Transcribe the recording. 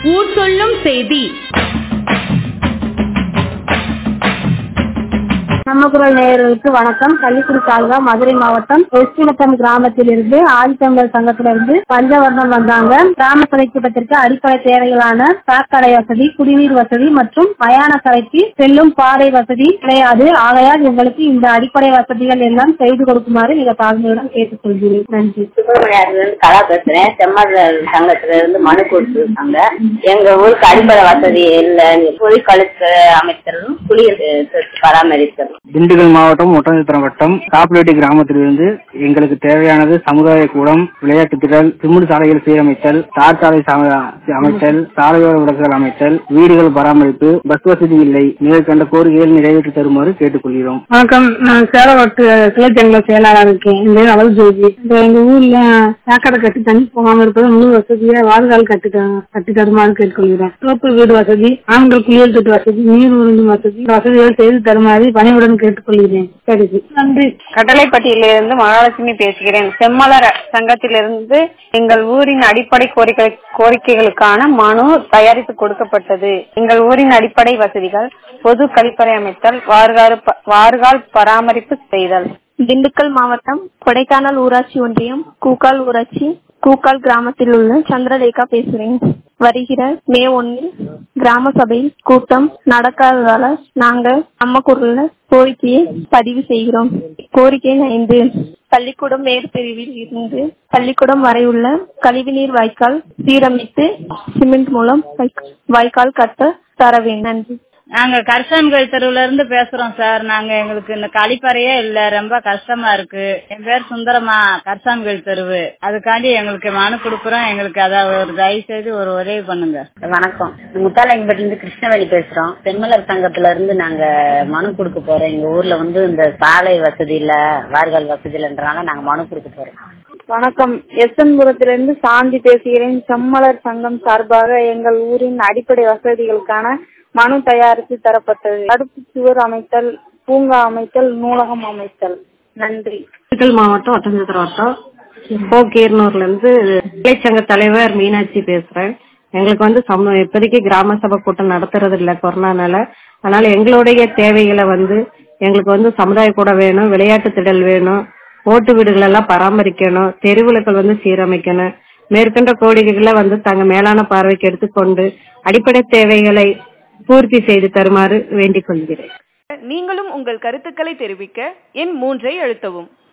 ஊர் சொல்லும் செய்தி நம்ம குரல் நேயர்களுக்கு வணக்கம் கள்ளிக்குடி தாலுகா மதுரை மாவட்டம் எஸ்பிநத்தம் கிராமத்தில் இருந்து ஆதித்தமிழர் சங்கத்தில இருந்து பஞ்சவர்ணம் வந்தாங்க கிராம சபைக்கூட்டத்திற்கு அடிப்படை தேவைகளான சாக்கடை வசதி குடிநீர் வசதி மற்றும் மயான கரைக்கு செல்லும் பாதை வசதி கிடையாது ஆகையால் எங்களுக்கு இந்த அடிப்படை வசதிகள் எல்லாம் செய்து கொடுக்குமாறு மிக தாழ்மையுடன் கேட்டுக்கொள்கிறேன் நன்றி சுப்பிரமணியாத்துல இருந்து கலா பேசுறேன் செம்மர் சங்கத்துல இருந்து மனு கொடுத்துருக்காங்க எங்க ஊருக்கு அடிப்படை வசதி இல்ல பொது கழித்து அமைத்தலும் குளியல் தொட்டி பராமரித்தலும் திண்டுக்கல் மாவட்டம் ஒட்டஞ்சத்திரம் வட்டம் காப்பிலட்டி கிராமத்திலிருந்து எங்களுக்கு தேவையானது சமுதாய கூடம் விளையாட்டு திடல் சிமுடு சாலைகள் சீரமைத்தல் தார் சாலை சம- அமைத்தல் சாலையோர விளக்குகள் அமைத்தல் வீடுகள் பராமரிப்பு பஸ் வசதி இல்லை மேற்கண்ட கோரிக்கைகள் நிறைவேற்றி தருமாறு கேட்டுக்கொள்கிறோம் வணக்கம் நான் சேலவட்டு கிளைச்சங்கல செயலாளர் இருக்கேன் இந்த பேர் அவள் ஜோதி இந்த எங்க ஊர்ல சாக்கடை கட்டி தண்ணி போகாம இருப்பது முழு வசதியா வாழ்கால் கட்டி த- கட்டி தருமாறு கேட்டுக்கொள்கிறேன் தோப்பு வீடு வசதி ஆண்கள் குளியல் தொட்டி வசதி நீர் உறிஞ்சும் வசதி வசதிகள் செய்து தருமாறு பணிவுடன் கேட்டுக்கொள்கிறேன் சரி நன்றி கடலைப்பட்டியிலிருந்து மகாலட்சுமி பேசுகிறேன் செம்மலர் சங்கத்திலிருந்து எங்கள் ஊரின் அடிப்படை கோரிக்கை கோரிக்கைகளுக்கான மனு தயாரித்து கொடுக்கப்பட்டது எங்கள் ஊரின் அடிப்படை வசதிகள் பொது கழிப்பறை அமைத்தல் வார்கால் ப- வார்கால் பராமரிப்பு செய்தல் திண்டுக்கல் மாவட்டம் கொடைக்கானல் ஊராட்சி ஒன்றியம் கூக்கால் ஊராட்சி கூக்கால் கிராமத்தில் உள்ள சந்திரலேகா பேசுறேன் வருகிற மே ஒன்னில் கிராம சபையில் கூட்டம் நடக்காததால நாங்க நம்ம குரல்ல கோரிக்கையை பதிவு செய்கிறோம் கோரிக்கை ஐந்து பள்ளிக்கூடம் மேற்பிரிவில் இருந்து பள்ளிக்கூடம் வரை உள்ள கழிவுநீர் வாய்க்கால் சீரமைத்து சிமெண்ட் மூலம் வாய்க்- வாய்க்கால் கட்ட தர வேண்டும் நன்றி நாங்க கரிசான்கோயில் தெருவுல இருந்து பேசுறோம் சார் நாங்க எங்களுக்கு இந்த கழிப்பறையே இல்ல ரொம்ப கஷ்டமா இருக்கு என் பேர் சுந்தரமா கரிசான்கோயில் தெருவு அதுக்காண்டி எங்களுக்கு மனு கொடுக்குறோம் எங்களுக்கு அத ஒரு தயவு செய்து ஒரு உதவி பண்ணுங்க வணக்கம் முத்தாலங்கப்பட்டில இருந்து கிருஷ்ணவேணி பேசுறோம் செம்மலர் சங்கத்துல இருந்து நாங்க மனு கொடுக்க போறோம் எங்க ஊர்ல வந்து இந்த சாலை வசதி இல்ல வார்கள் வசதி இல்லைன்றனால நாங்க மனு கொடுக்க போறோம் வணக்கம் எஸ்என்புரத்திலிருந்து சாந்தி பேசுகிறேன் செம்மலர் சங்கம் சார்பாக எங்கள் ஊரின் அடிப்படை வசதிகளுக்கான மனு தயாரித்து தரப்பட்டது தடுப்பு சுவர் அமைத்தல் பூங்கா அமைத்தல் நூலகம் அமைத்தல் நன்றி திண்டுக்கல் மாவட்டம் ஒட்டஞ்சத்திரம் வட்டம் போக்கீர்னூர்ல இருந்து கிளைச்சங்க தலைவர் மீனாட்சி பேசுறேன் எங்களுக்கு வந்து சம இப்போதைக்கு கிராம சபை கூட்டம் நடத்துறது இல்ல கொரோனானால அதனால எங்களுடைய தேவைகளை வந்து எங்களுக்கு வந்து சமுதாய கூட வேணும் விளையாட்டு திடல் வேணும் ஓட்டு வீடுகள் எல்லாம் பராமரிக்கணும் தெருவிளக்கள் வந்து சீரமைக்கணும் மேற்கொண்ட கோரிக்கைகளை வந்து தங்க மேலான பார்வைக்கு எடுத்துக்கொண்டு அடிப்படை தேவைகளை பூர்த்தி செய்து தருமாறு வேண்டிக் கொள்கிறேன் நீங்களும் உங்கள் கருத்துக்களை தெரிவிக்க எண் மூன்றை அழுத்தவும்